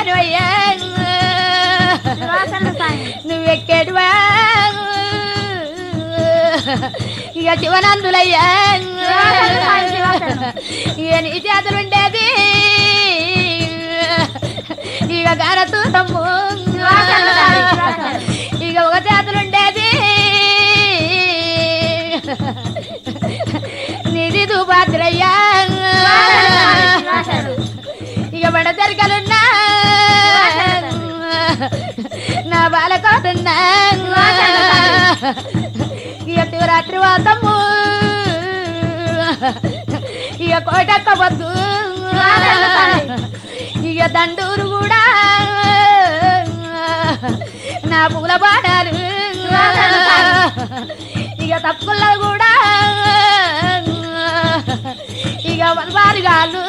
దాని అయ్యా నువ్వెక్కేటివా ఇక శివనందులయ్యా ఇక నీ చేతులుండేది ఇక గారతూతమ్ము ఇక ఒక చేతులుండేది నిధి దుపాత్రయ్యా ఇక బడ తెరకలున్నా నా బాలకోటున్నా ఇక శివరాత్రి వాతము ఇక కోటక్కవద్దు ఇక దండూరు కూడా నా పూల బాణాలు ఇక తప్పుల్లో కూడా ఇక వనవారుగాలు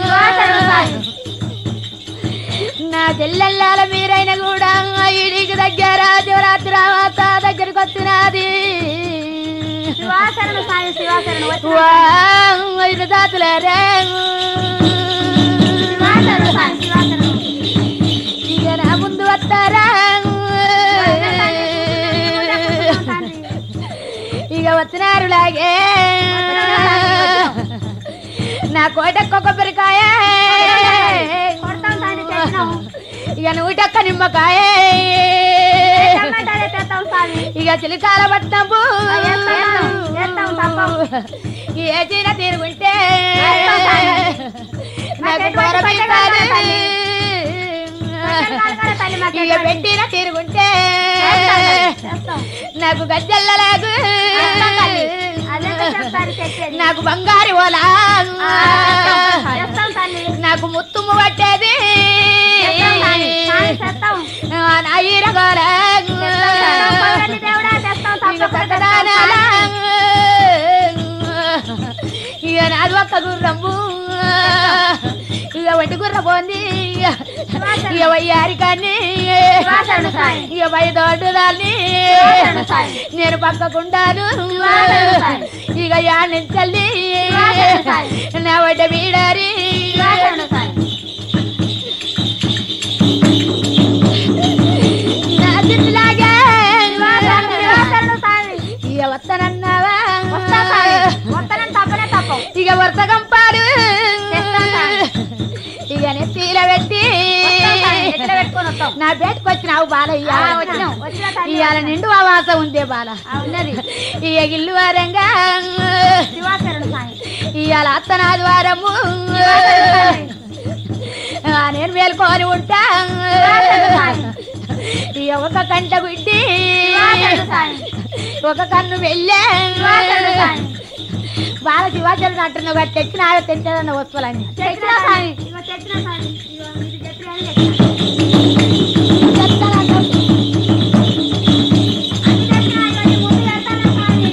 నా చెల్లెళ్ళాల మీరైన కూడా ఇడికి దగ్గర శివరాత్రి రావాత దగ్గరికి వచ్చినది శివాసరణ సాయి శివాసరణ వచ్చి వా, ఐదు దాతులారా శివాసరణ సాయి శివాసరణ ఇక నా ముందు వస్తారా ఇక వచ్చినారు లాగే నా కోటక్క కొబ్బరికాయ కొడతాం సాయి తెచ్చినాం ఇక నూటక్క నిమ్మకాయ టమాటాలే తెస్తాం సాయి ఇక చిలికాల పట్టినప్పు వేస్తాం, వేస్తాం, తప్పం. ఏ చీర తీరుగుంటే వేస్తాం, సాయి. నాకు మాకెటువంటి పొర పచ్చడి పెట్టాలి. కావాలి, పచ్చడి కావాలి, తల్లి, మాకు ఇక ఎటువంటి- పెట్టిన తీరుగుంటే వేస్తాం, వేస్తాం. నాకు గజ్జల్లలాగు వేస్తాం, తల్లి. అదెంత చెప్తారు తెచ్చేది? నాకు బంగారు ఓలా ఆ, వేస్తాం, వేస్తాం, తల్లి. నాకు ముత్తుము పట్టేది తెస్తాం, సాయి. సాయి, తెస్తాం. ఆ, నా ఈరగోల తెస్తాం, పొంగలి దేవుడా, తెస్తాం, ఇక తప్పకుండా తెస్తాం, పట్టణాల సాయి. ఇక నాది ఒక్క గుర్రము ఇక వంటి గుర్ర పోంది ఇక వయ్యారి కానీ శివాసరణ సాయి. ఇక బయటోడు దాన్ని శివాసరణ సాయి. నేను పక్కకుండాను శివాసరణ సాయి. ఇక యానించల్లి శివాసరణ సాయి. నా వడ్డ వీడారి శివాసరణ సాయి. నా తిట్టులాగా శివాసరణ, శివాసరణ సాయి. ఇక వస్తానన్నావా వస్తాం, సాయి. వస్తానని తప్పనే తప్పం. ఇక వర్తకంపాలు తెస్తాం, సాయి. ఇక నెత్తిల పెట్టి వస్తాం, సాయి. నెత్తిన పెట్టుకొని వస్తాం. నా బేటకు వచ్చినావు బాలయ్య ఆ, వచ్చినాం. వచ్చిన తల్లి. ఇవాళ నిండు ఆవాస ఉందే బాల ఆ, ఉన్నది. ఇక గిల్లు వారంగా శివాసరణ సాయి. ఇవాళ అత్తనాది వారము శివాసరణ సాయి. ఆ, నేను మేల్కొని ఉంటా శివాసరణ సాయి. ఇక ఒక కంట గుడ్డి శివాసరణ సాయి. ఒక కన్ను వెళ్ళే శివాసరణ సాయి. బాల శివాచరణ అంటున్నావు కాబట్టి తెచ్చిన ఆవిడ తెచ్చేదన్న వస్తువులన్నీ తెచ్చిన సాయి. ఇగో తెచ్చిన సాయి. ఇగో ఇది చెప్పి అని తెచ్చిన. అన్ని తెచ్చిన, ఇగో ఈ ముందు పెడతాను సాయి.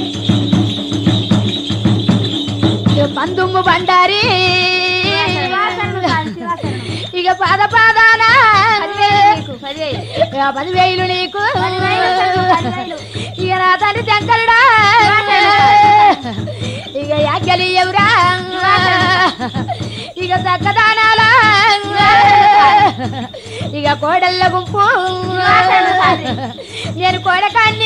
ఇక పందుమ్ము బండారి శివాసరణ సాయి, శివాసరణ. ఇక పాద పాదాన పదివేలు నీకు, పదివేలు. ఇక పదివేలు నీకు పదివేలు వస్తాయి, పదివేలు. ఇక నా తండ్రి శంకరుడా ఇక యాజ్ఞలి ఎవరా ఇక చక్కదానాల ఇక కోడళ్ళ గుంపు నేను కోడకాన్ని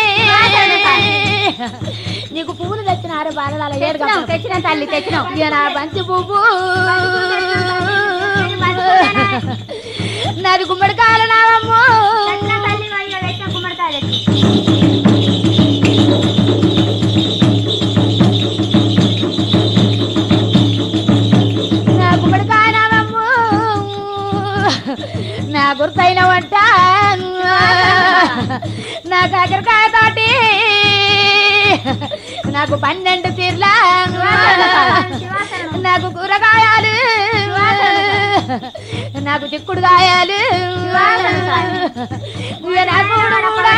నీకు పువ్వులు తెచ్చినారు బాలలాల తెచ్చినాం, తెచ్చినాం తల్లి, తెచ్చినాం. ఇక నా బంతి పువ్వు ఇది మంచిదేనా? నాది గుమ్మడి కాలనావమ్మో తెచ్చిన తల్లి, ఇగో ఇగో తెచ్చిన గుమ్మడికాయ తెచ్చి. నా గుమ్మడి కాలనావమ్మో నా గుర్తైన వంట నా కాకరకాయ తోటి నాకు పన్నెండు తీర్లా శివాసరణ. నాకు కూరగాయలు నాకు చిక్కుడు కాయాలు ఇక నాకు కూడా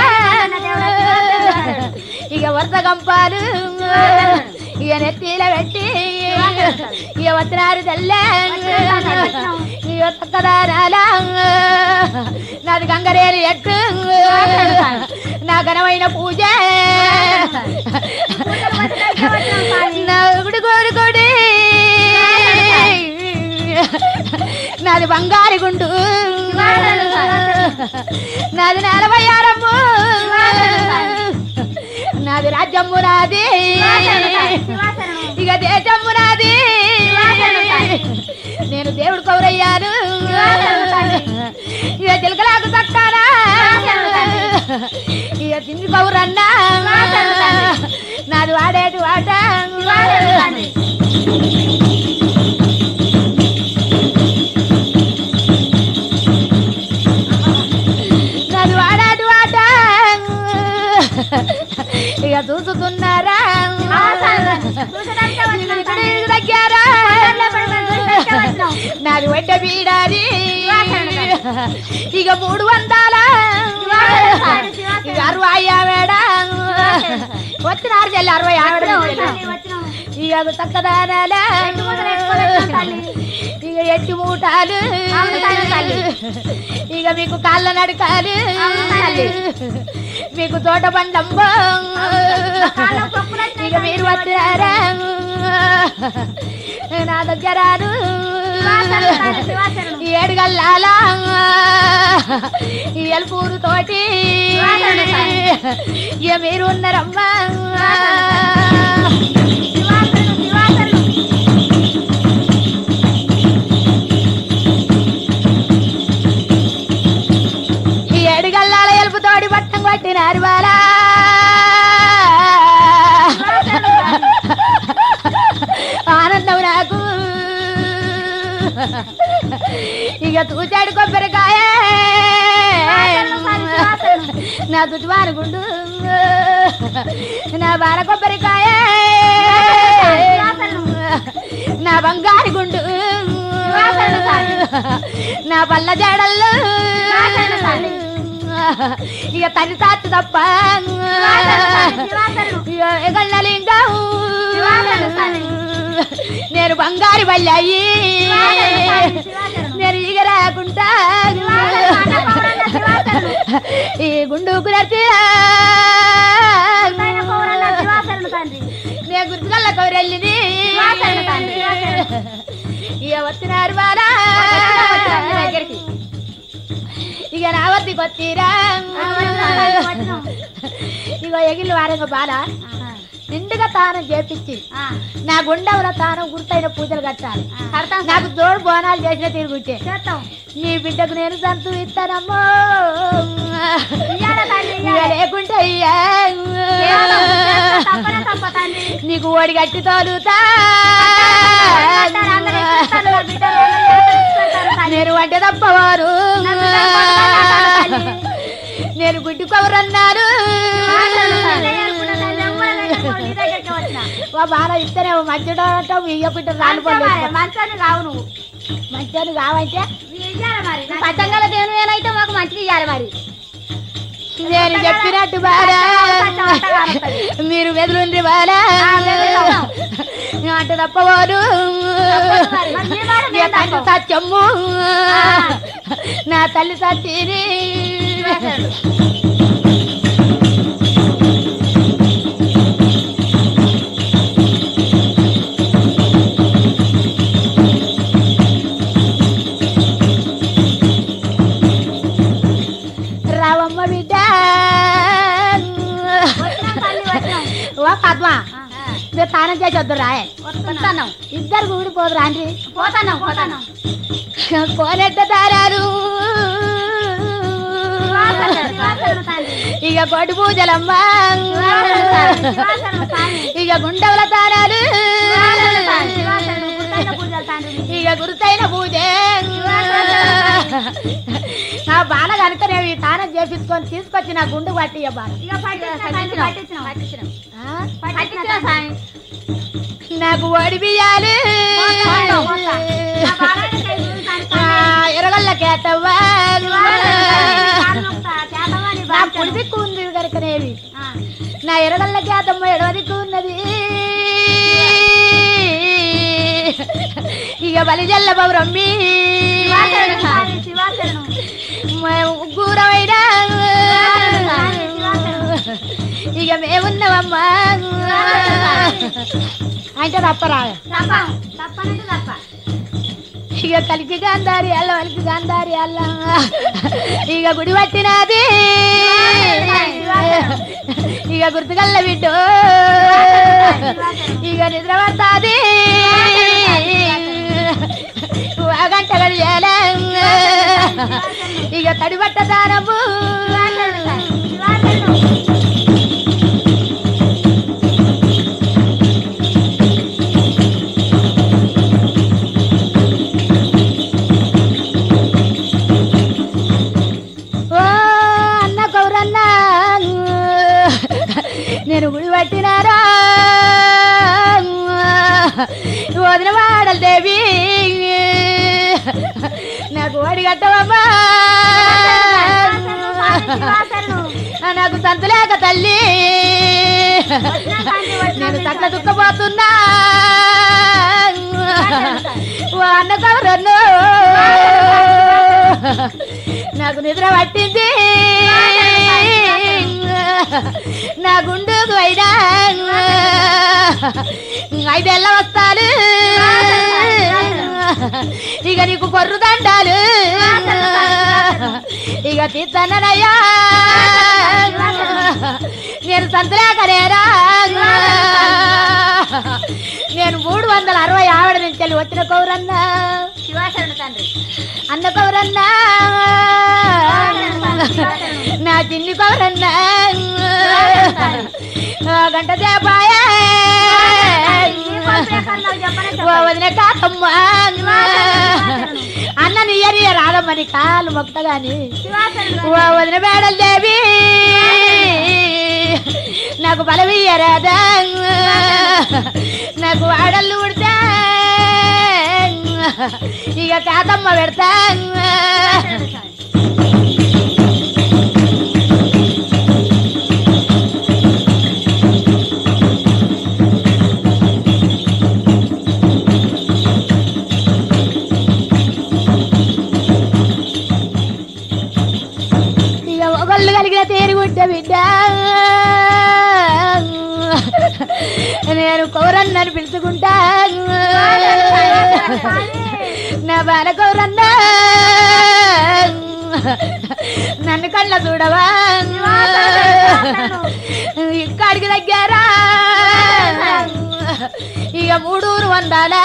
ఇక వరుస గంపాలు ఇక నెత్తిల పెట్టి ఇక వచ్చినారు తెల్ల ఇక చక్కదారాల నాది గంగరేలు ఎట్టు నా ఘనమైన పూజ నా గుడి గోడి గుడి నాది బంగారు గుండు నాది నలభై ఆరమ్ము నాది రాజ్యమ్ము నాది ఇక దేశమ్ము నాది నేను దేవుడు కౌరయ్యాను ఇక చిలకలాకు తక్కానా ఇక తిండి కౌరన్నా నాది వాడేటి వాట నాది వాడాటి వాట ఇక చూస్తున్నారా ఇక్కడికి దగ్గారా నాది వడ్డ బీడారి ఇక మూడు వందల ఇక అరవై ఆవిడ వచ్చినారు చెల్లి అరవై ఆవిడ ఇక అది చక్కదానాల ఇక ఎట్టి మూటాలు ఇక మీకు కాళ్ళ నడకాలు మీకు తోట బండమ్మో ఇక మీరు వచ్చారా నా దగ్గరాను ఈ ఏడు గల్లాల ఈ ఎలుపూరు తోటి ఇక మీరు ఉన్నారమ్మా ఈ ఏడు గల్లాల ఎలుపు తోడి పట్టం కొట్టినారు బాలా ఆనందం నాకు ఇక తూచాడు కొబ్బరికాయ నా తుట్టువారు గుండు నా బాల కొబ్బరికాయ నా బంగారు గుండు నా పల్ల జాడల్లో ఇక తల్లి తాத்து తప్ప ఇక ఎగళ్ళలింగం నేను బంగారు బల్లాయి నేను ఇక రాకుంటా ఈ గుండుకు నచ్చిరా నేను గుర్తుకల్ల కౌరెల్లిని ఇక వచ్చినారు బాలా దగ్గరికి ఇక నా వద్దకు వచ్చిరా ఇక ఎగిలి వారంగా బాలా నిండుగా తానం చేపించి నా గుండెల తానం గుర్తైన పూజలు కట్టాలి నాకు తోడు బోనాలు చేసిన తిరుగుతే నీ బిడ్డకు నేను సంతు ఇస్తానమ్మో ఇక లేకుంటే అయ్యా నీకు ఓడి గట్టి తోలుతా నేను వంట తప్పవారు నేను గుడ్డి కవరన్నారు వా బాగా ఇస్తేనే మంచిగా ఇయ్యకుంటే రాళ్ళు పళ్ళు మంచాన్ని కావు నువ్వు మంచిగా కావంటే ఇయ్యాలి మరి పతంగల దేవుని ఏనైతే మాకు మంచిగా ఇయ్యాలి మరి నేను చెప్పినట్టు బారా మీరు మెదులుండ్రి బారా అంటే తప్పవారు నా తండ్రి సత్యమ్ము నా తల్లి సత్యని రావమ్మ బిడ్డ ఓ పద్మ మీరు తానం చేసి వద్దు రాయే వస్తున్నాం ఇద్దరు ఊడిపోదు రాండి పోతాను పోతాను కోనెట్ట దారారు ఇక కొడి పూజలమ్మ ఇక గుండెల తారాలు ఇక గురుతైన పూజే నా బాల కనుక నేను ఈ తానం చేపించుకొని తీసుకొచ్చి నా గుండు పట్టి బాల నాకు ఓడి బియ్యాలు ఎరగల్లకేతవ్వా నా కుడి దిక్కు ఉంది కనుకనేవి నా ఎరగల్ల కేతమ్మ ఎడవ దిక్కు ఉన్నది ఇక బలిజల్ల బౌరమ్మి ముగ్గురమైనా ఇక మేమున్నామమ్మా అంటే తప్పరా ఇక కలికి గాంధారి అల్ల వలికి గాంధారి అల్ల ఇక గుడి పట్టినది ఇక గుర్తుగల్ల బిడ్డు ఇక నిద్ర పడుతుంది గంట గడియాలే ఇక తడి బట్ట దానము ఓ అన్న గౌరన్న నేను గుడి పట్టినారా వదిన వాడల దేవి నాకు వాడి కట్టవమ్మా నాకు సంతలేక తల్లి నేను తట్ల దుఃఖపోతున్నా ఓ అన్న కవరన్ను నాకు నిద్ర పట్టింది నా గుండుకు అయినా ఐదెళ్ళ వస్తాలు ఇక నీకు కొర్రు దండాలు ఇక తీస్తానయ్యా నేను సంతలేకనేరా నేను మూడు వందల అరవై ఆవిడ నుంచి వెళ్ళి వచ్చిన కౌరన్నా శివాశరణ తండ్రి అన్న కౌరన్నా నా చిన్ని కౌరన్నా ఆ గంట సేపాయా ఓ వదిన కాకమ్మ అన్న నియ్యని రాదమ్మని కాలు మొక్త గాని ఓ వదిన మేడల్ దేవి నాకు బలమియ్యరాదా నాకు వాడళ్ళు ఉడితే ఇక కాతమ్మ పెడతా ఇక ఒకళ్ళు కలిగిన తేరుగుంటే బిడ్డ నేను కౌరన్నని పిలుచుకుంటా నా బాల కౌరన్న నన్ను కళ్ళ చూడవా ఇక్కడికి దగ్గర ఇక మూడూరు వందాల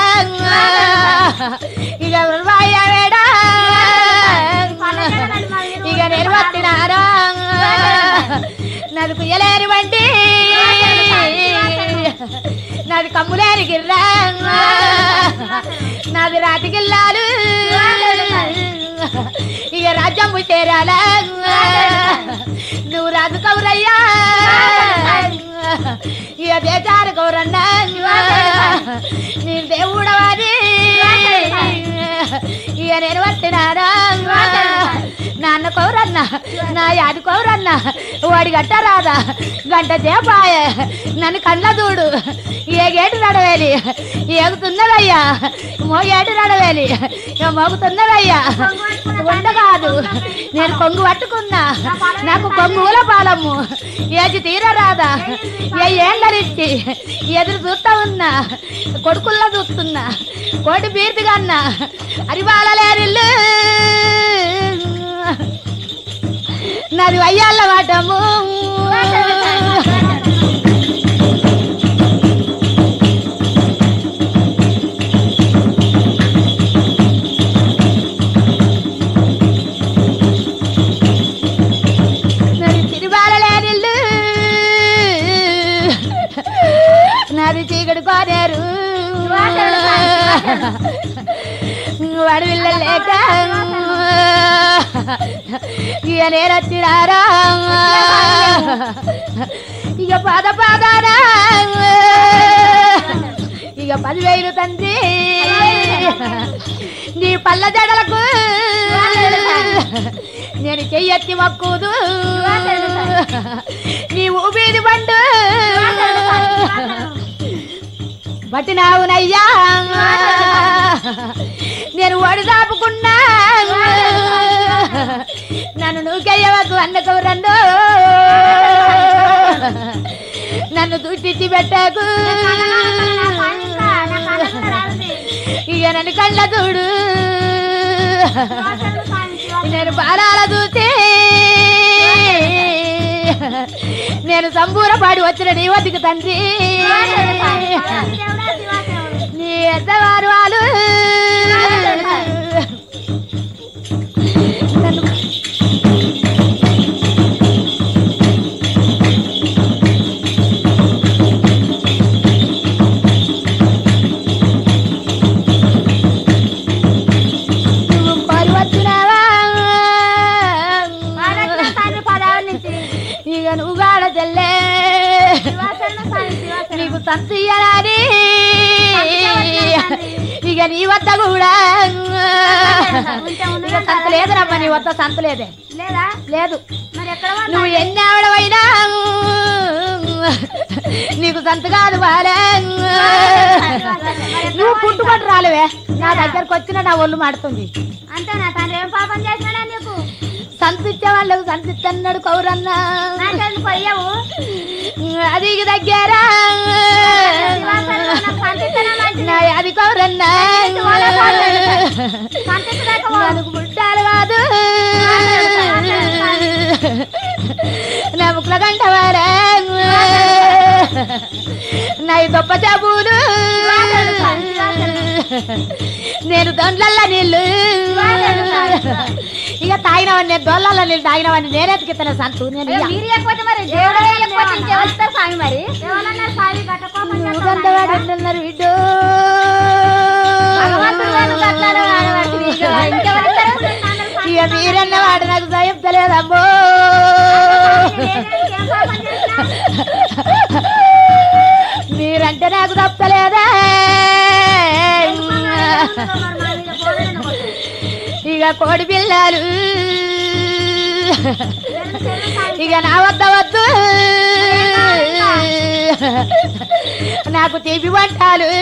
ఇక వేడా ఇక నేను పట్టినారా నాది కుయ్యలేని వంటి నాది కమ్ములేని గిర్రా నాది రాతి గిల్లాలు ఇక రాజ్యం చేరాలా నువ్వు రాజు కౌరయ్యా ఇక దేశారు కౌరన్నా నేను దేవుడవాది ఇక నేను పట్టినారా నాన్న కౌరన్న నా యాది కౌరన్న వాడి గట్ట రాదా గంట చేపాయ నన్ను కండ్ల చూడు ఏ గేటు నడవేలి ఏగుతున్నదయ్యా మోగేటు నడవేలి ఇక మోగుతున్నదయ్యా వంట కాదు నేను కొంగు పట్టుకున్నా నాకు కొంగుల పాలమ్ము ఏది తీరరాదా ఏ ఏళ్ళరిచ్చి ఎదురు చూస్తా ఉన్నా కొడుకుల్లో చూస్తున్నా కోటి బీర్తిగా అన్నా అరివాలలేరిల్లు నాది వయ్యాల వాటము నాది తిరుబాలలేరిల్లు నాది చీకటి కోనేరు వాడు లేక ఇక నేను వచ్చినారా ఇక పాద పాదారా ఇక పదివేలు తండ్రి నీ పళ్ళ జడలకు నేను చెయ్యెత్తి మక్కుదు నీ ఊపిది బండు పట్టినావునయ్యా నేను ఒడి దాపుకున్నా నన్ను నువ్వుకెయ్యవకు అన్నకు రెండు నన్ను దుట్టిచ్చి పెట్టకు ఇక నన్ను కళ్ళ చూడు శివాశరణం స్వామి శివాశరణం నేను బాలాల చూసి నేను సంబూరపాడి వచ్చిన నీ వద్దకు తండ్రి శివాశరణం స్వామి దేవుడా శివాశరణం నీ ఎద్దవారు వాళ్ళు నన్ను నువ్వు కోరి వచ్చినావా మహారాజుల తండ్రి పదావుల నుంచి ఇక నువ్వు గాడ చెల్లే శివాశరణం స్వామి శివాశరణం నీకు సంతియరాని ఇక నీ వద్ద కూడా ఉంటే ఉన్నదా ఇక సంత లేదురమ్మ నీ వద్ద సంత లేదే లేదా లేదు మరి ఎక్కడ వాళ్ళు నువ్వు ఎన్ని ఆవిడవైనా నీకు సంత కాదు బాలే నువ్వు పుట్టుబడి రాలేవే నా దగ్గరకు వచ్చిన నా ఒళ్ళు మాడుతుంది అంతే నా తండ్రి ఏం పాపం చేసినాడా నీకు సంతిచ్చే వాళ్ళకు సంతిచ్చన్నాడు కౌరన్నా నాకెందుకు పోయావు అది ఇక దగ్గర శివాశరణం నాకు పంపించడం మంచిది నా అది కౌరన్నా పంపించలేకపో మనకు పుట్టాలు కాదు నా ముక్కుల గంటవారా నా ఈ దొప్ప చాబులు నేను దొండ్లల్ల నీళ్ళు ఇక తాగినవని నేను దొండ్లల్ల నీళ్ళు తాగినవని నేను ఎత్తుకెత్తాను సంతు నేను ఇయ్య. మీరు లేకపోతే మరి దేవుడే లేకపోతే ఇంకెవరిస్తారు స్వామి మరి ఎవరన్నారు స్వామి గట్ట కోపం నువ్వు గంటవాడు అంటున్నారు బిడ్డు భగవంతుడు గారు గట్లలో ఆడవాడివి. ఇక ఇంకెవరిస్తారు? ఇక మీరన్న వాడు నాకు భయం తెలియదమ్మో ఏం పాపం చేసినా? మీరంటే నాకు తప్పలేదా మరి మా మీద పోలేదని కొట్టు. ఇక కోడి పిల్లలు చెల్లు చెల్లు స్వామి. ఇక నా వద్ద వద్దు నాకు తీపి వంటాలు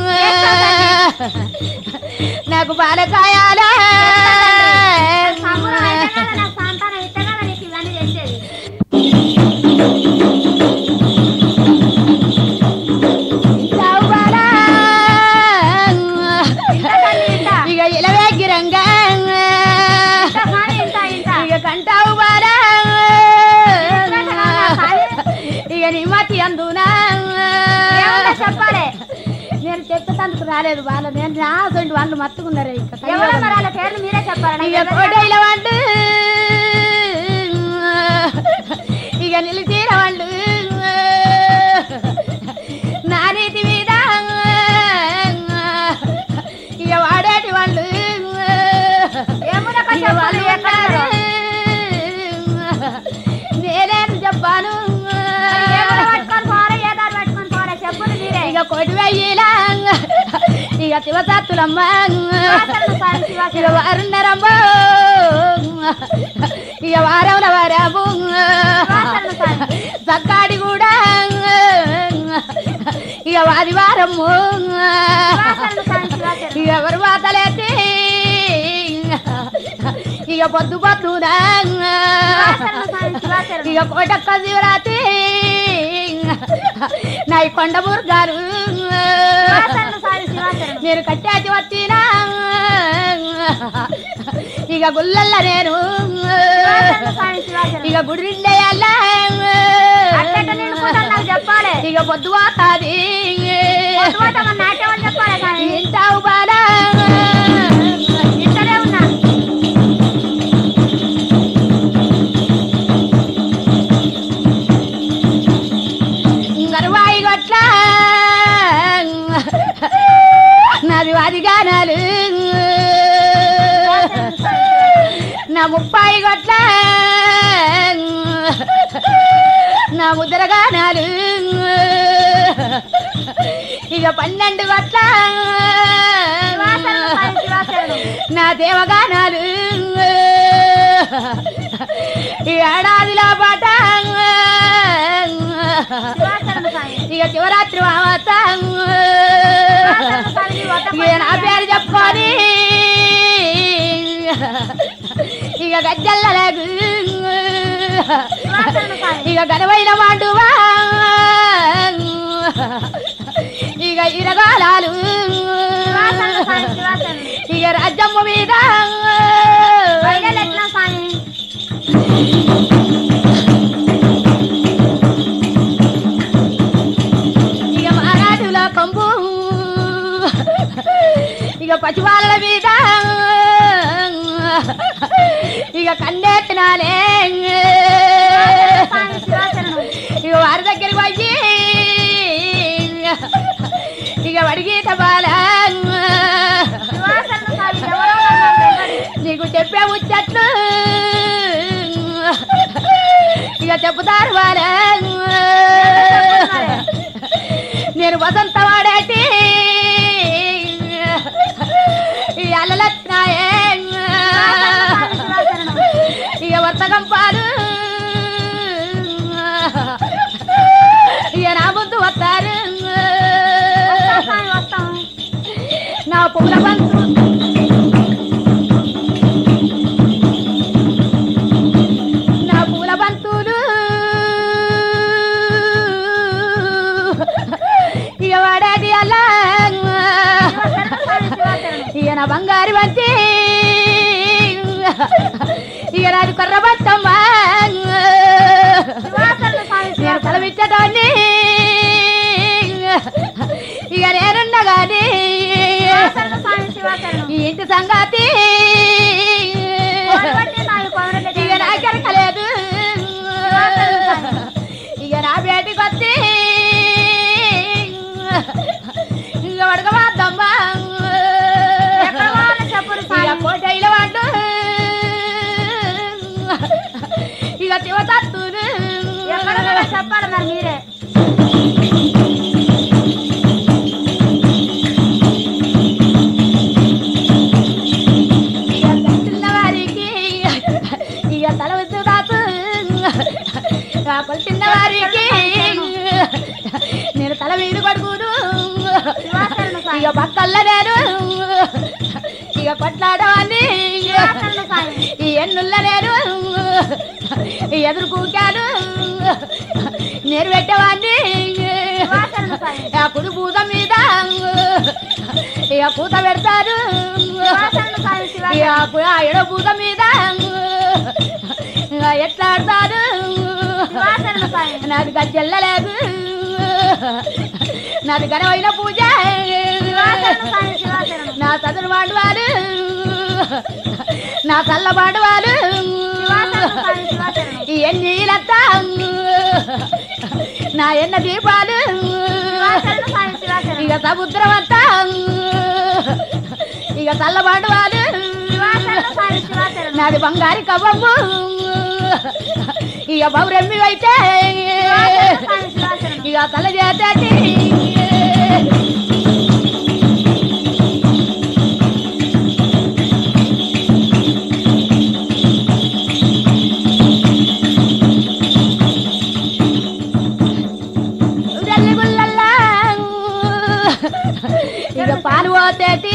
నాకు బాలకాయాల సంబరం అయితే కదా నాకు సంతానం ఇస్తే కదా నీకు ఇవన్నీ చేసేది చావు బాలా. ఇంత తల్లి ఇంత. ఇక ఇలవేగిరంగా ఇంత స్వామి ఇంత ఇంత. ఇక కంటావు బాలా స్వామి. ఇక నీ మతి అందునా ఏముందో చెప్పాలి నేను చెప్పేందుకు రాలేదు వాళ్ళ నేను రాసండి వాళ్ళు మత్తుకున్నారు ఇంకా ఎవరో మరి వాళ్ళ పేర్లు మీరే చెప్పాలి ఇక కోటైల వాళ్ళు ఇక నిలిచిన వాళ్ళు నా నీతి మీద ఇక వాడేటి వాళ్ళు ఏముందో ఇక చెప్పాలి వాళ్ళు ఎక్కడ ఉన్నారు. నేనేం చెప్పాను ఏ గొడవ పట్టుకొని పోరా ఏ దారి పట్టుకొని పోరా చెప్పులు మీరే ఇక కోటి వెయ్యిలా ఇక శివసాత్తులమ్మ శివాసనం స్వామి, శివాసనం. ఇక వారున్నారమ్మ ఇక వారముల వారాము శివాసనం స్వామి. సక్కాడి కూడా ఇక వారి వారము శివాసనం స్వామి, శివాసనం. ఇక ఎవరు వాతలేసి ఇక పొద్దు పొద్దునా శివాసనం స్వామి, శివాసనం. ఇక కోటక్క శివరాత్రి నా ఈ కొండ మురుగారు శివాసనం స్వామి, శివాసనం. మీరు కట్టాచి వచ్చినా ఇక గుల్లల్ల నేను శివాసనం స్వామి, శివాసనం. ఇక గుడి నిండేయాల అట్లెట్ట నిండుకుంటారు నాకు చెప్పాలి ఇక పొద్దు పోతాది పొద్దుపోతే మన నాట్యం చెప్పాలి స్వామి. ఇంటావు బాలా ఇంతనే ఉన్నా గర్వాయి గొట్ల నాది వాది గానాలు నా ముప్పాయి గొట్ల నా ముద్ర గానాలు ఇక పన్నెండు గొట్ల శివాసనం స్వామి, శివాసనం. నా దేవగానాలు ఈ ఏడాదిలో పాట శివాసనం స్వామి. ఇక శివరాత్రి మావత శివాసనం స్వామి, నీ వద్ద ఇక నా పేరు చెప్పుకొని ఇక గజ్జల్లలకు శివాసనం స్వామి. ఇక గనవైన మాండువా ఇక ఇరగాలాలు శివాసనం స్వామి, శివాసనం. ఇక రాజ్యమ్మ మీద పిల్లల మీద ఇక కన్నెట్టినానే స్వామి శివాచరణం ఇక వారి దగ్గరికి పోయి ఇక వడిగీత బాల శివాచరణ స్వామి ఎవరో నన్ను వెంబడి. నీకు చెప్పే ముచ్చట్లు ఇక చెప్పుతారు వాళ్ళ నేను వసంత వాడేటి ఈ అల్లలచ్చినాయే శివాచరణం ఇక వర్తకం పాలు ఇక నా ముందు వస్తారు వస్తాం స్వామి వస్తాం నా పువ్వుల బంతు నా పూల బంతులు ఇక వాడాది అలా శివశరణ స్వామి శివాచరణం ఇక నా బంగారు బంతి ఇక నాది కొర్ర బట్టమ్మా శివాచరణ స్వామి నేను శివాచరణం తలవిచ్చటాన్ని ఇక నేనున్నగాని శివాచరణ స్వామి శివాచరణం ఈ ఇంటి సంగతి కోరబట్టి నాలుగు పౌరులకి ఇక నాకెరకలేదు ఇక నా బేటికి వచ్చి ఇక వడకమాద్దమ్మా ఎక్కడ వాళ్ళ చెప్పులు ఇక స్వామి కోటైల వాళ్ళు ఇక శివతత్తులు ఎక్కడ కూడా చెప్పాలి మరి మీరే చిన్న వారికి ఇక తల వద్దు తాపు చిన్న వారికి నేను తల మీద పడుకును శివాచరణ స్వామి ఇక పక్కల్ల నేను ఇక కొట్లాడవాన్ని శివాచరణ స్వామి ఈ ఎన్నుల్ల నేను ఈ ఎదురు కూకాను నేను పెట్టేవాన్ని శివాచరణ స్వామి ఆ కుడి పూత మీద ఇక పూత పెడతారు శివాచరణ స్వామి ఇక శివాచరణ పు- ఆ ఎడో పూత మీద ఇక ఎట్లా ఆడతారు శివాచరణ స్వామి నాది గజ్జెల్లలేదు నాది ఘనమైన పూజ శివాచరణ స్వామి శివాచరణం నా చదువు పాడువారు నా చల్ల పాడువారు శివాచరణ స్వామి శివాచరణం ఈ ఎన్నీలంతా నా ఎన్న దీపాలు శివాచరణ స్వామి శివాచరణం ఇక సముద్రం అంతా ఇక చల్ల పాడువారు శివాచరణ స్వామి శివాచరణం నాది బంగారి కవ్వము ఇక బౌరెమ్మి అయితే శివాచరణ స్వామి శివాచరణం ఇక తల చేతటి గుల్లల్లా ఇక పాలు పోతేటి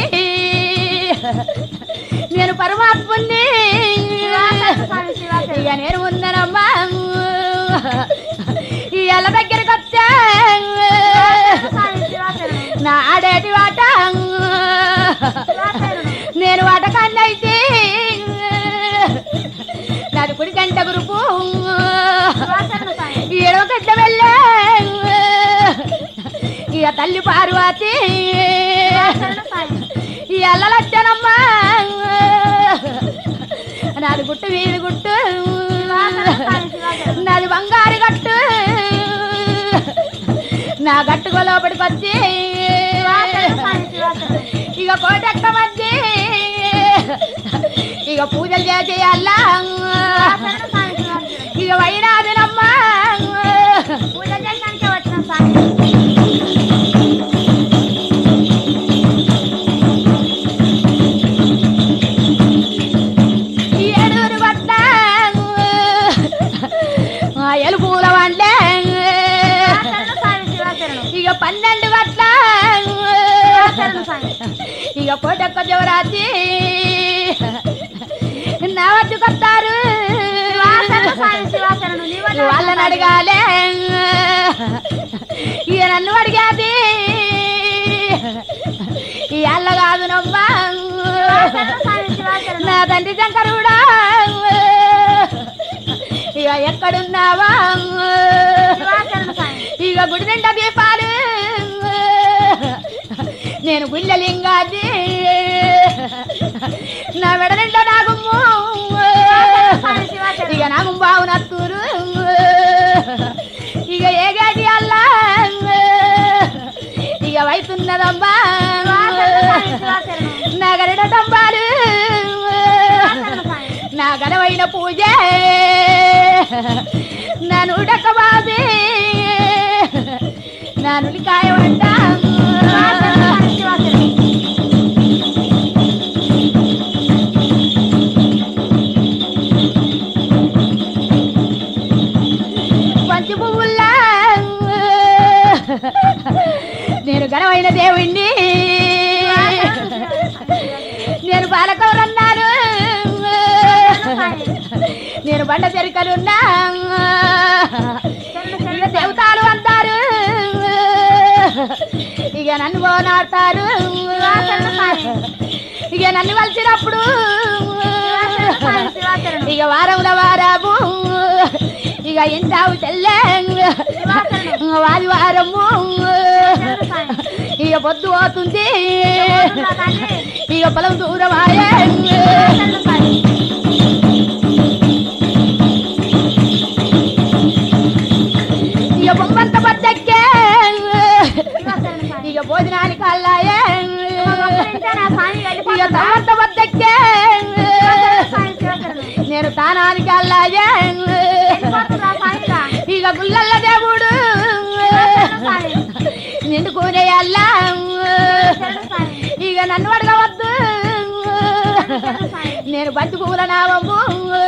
నేను పరమాత్ముని శివాచరణ స్వామి శివాచరణం ఇక నేను ఉందనమ్మా ఈ ఎల్ల దగ్గరికి వచ్చా స్వామి శివాచరణం నా ఆడేటి వాట శివాచరణం నేను వాట కన్నైతే నాది కుడి గంట గురుపు శివాచరణ స్వామి ఈ ఎడవ గడ్డ వెళ్ళే ఇక తల్లి పార్వతి శివాచరణ స్వామి ఈ అల్లలచ్చనమ్మా నాది గుట్టు వీధి గుట్టు శివాచరణ స్వామి శివాచరణం నాది బంగారు గట్టు నా గట్టుకు లోపలికి వచ్చి శివాచరణ స్వామి శివాచరణం ఇక కోటెక్క మధ్య ఇక పూజలు చేసేయాలా శివాచరణ స్వామి శివాచరణం ఇక వైనాదినమ్మా పూజ చేయడానికి వచ్చిన స్వామి ఈ ఏడుగురు పట్ల ఆ ఎలుపూల వండే శివాచరణ స్వామి శివాచరణం ఇక పన్నెండు గట్ల శివాచరణ స్వామి ఇక కోటెక్క జవరాత్రి నా వద్దకొస్తారు శివాచరణ స్వామి శివాచరణం నీ వల్ల వాళ్ళని అడగాలే ఇక నన్ను అడిగాది ఈ అల్ల కాదు నమ్మా శివాచరణ స్వామి శివాచరణం నా తండ్రి శంకరుడా ఇక ఎక్కడున్నావా శివాచరణ స్వామి ఇక గుడి నిండా దీపాలు నేను గుళ్ళలింగాది నా వెడనిండా నాగుమ్ము ఇక నాగు బావునత్తూరు ఇక ఏగాటి అల్లా ఇక వయసున్నదమ్మా నా గరడ తంబాలు నా ఘనమైన పూజ నా నుడక బాబే నా నులికాయ వంట పంచి పువ్వుల్లా నేను ఘనమైన దేవుణ్ణి నేను బాలకౌరన్నాను నేను బండ చెరికలున్నా ఇక దేవతాలు అంటారు ఇక నన్ను పోనాడతారు ఇక నన్ను వలిచినప్పుడు ఇక వారంలో వారాము ఇక ఇంటావు చెల్లె వారి వారము ఇక పొద్దు పోతుంది ఇక పొలం దూరమాయే ఇక బొమ్మంత బద్దెక్కే ఇక భోజనానికి అల్లాయే ఇక తమ్మంత బద్దెక్కే నేను తానానికి అల్లాయే ఇక గుల్లల్ల దేవుడు నిండుకునే అల్లా ఇక నన్ను అడగవద్దు నేను బంతి పువ్వుల నామము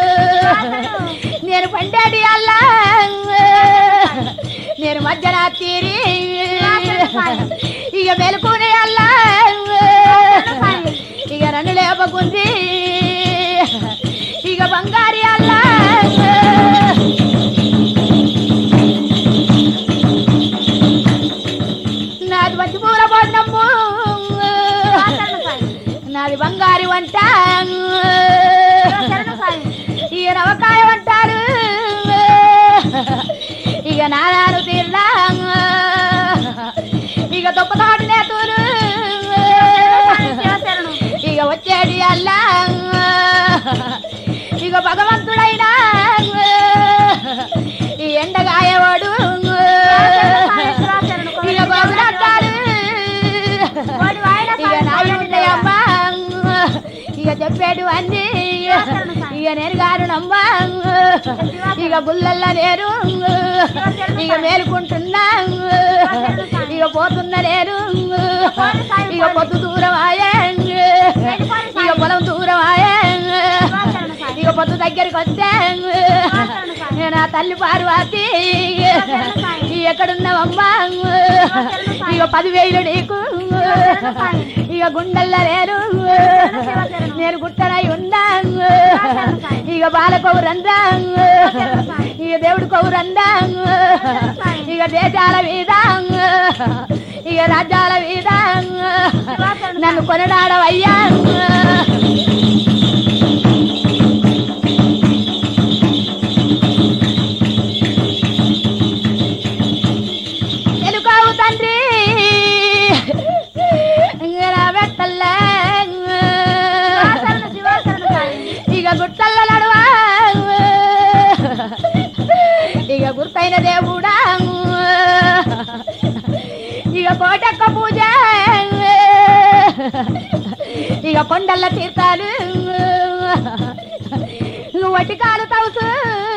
నేను పండేటి అల్లా నేను మధ్యన తీరి ఇక మెలుకునే అల్లా ఇక నన్ను లేపకుంది ఇక బంగారి అల్లా నాది మంచి పూల పడినమ్ము నాది బంగారి వంట ఇక నవకాయ అంటారు ఇక నానాను తీర్లా ఇక దుప్పతాటి నేతూరు ఇక వచ్చేది అల్లా ఇక భగవంతుడైనా ఈ ఎండగాయవాడు ఇక గోగులంటారు ఇక నాయి ఉన్నాయమ్మా ఇక చెప్పేడు అన్ని ఇక నేను గారునమ్మా ఇక గుల్లల్ల నేను ఇక మేలుకుంటున్నా ఇక పోతున్నా నేను ఇక పొద్దు దూరం ఆయే ఇక పొలం దూరం ఆయే ఇక పొద్దు దగ్గరికి వస్తే నేను ఆ తల్లి పార్వతి ఎక్కడున్నావమ్మా ఇక పదివేలు నీకు ఇక గుండెల్లో లేరు నేను గుట్టనై ఉన్నా ఇక బాల కౌరందా ఇక దేవుడు కౌరందా ఇక దేశాల మీద ఇక రాజ్యాల మీద నన్ను కొనడాడవయ్యా ఎలుకావు తండ్రి నా వెట్టల్లే ఇక గుట్టల్ల నడువా ఇక గుర్తైన దేవుడా ఇక కోటక్క పూజ ఇక కొండల్ల తీర్థాలు నువ్వు వటికాలు తవుసు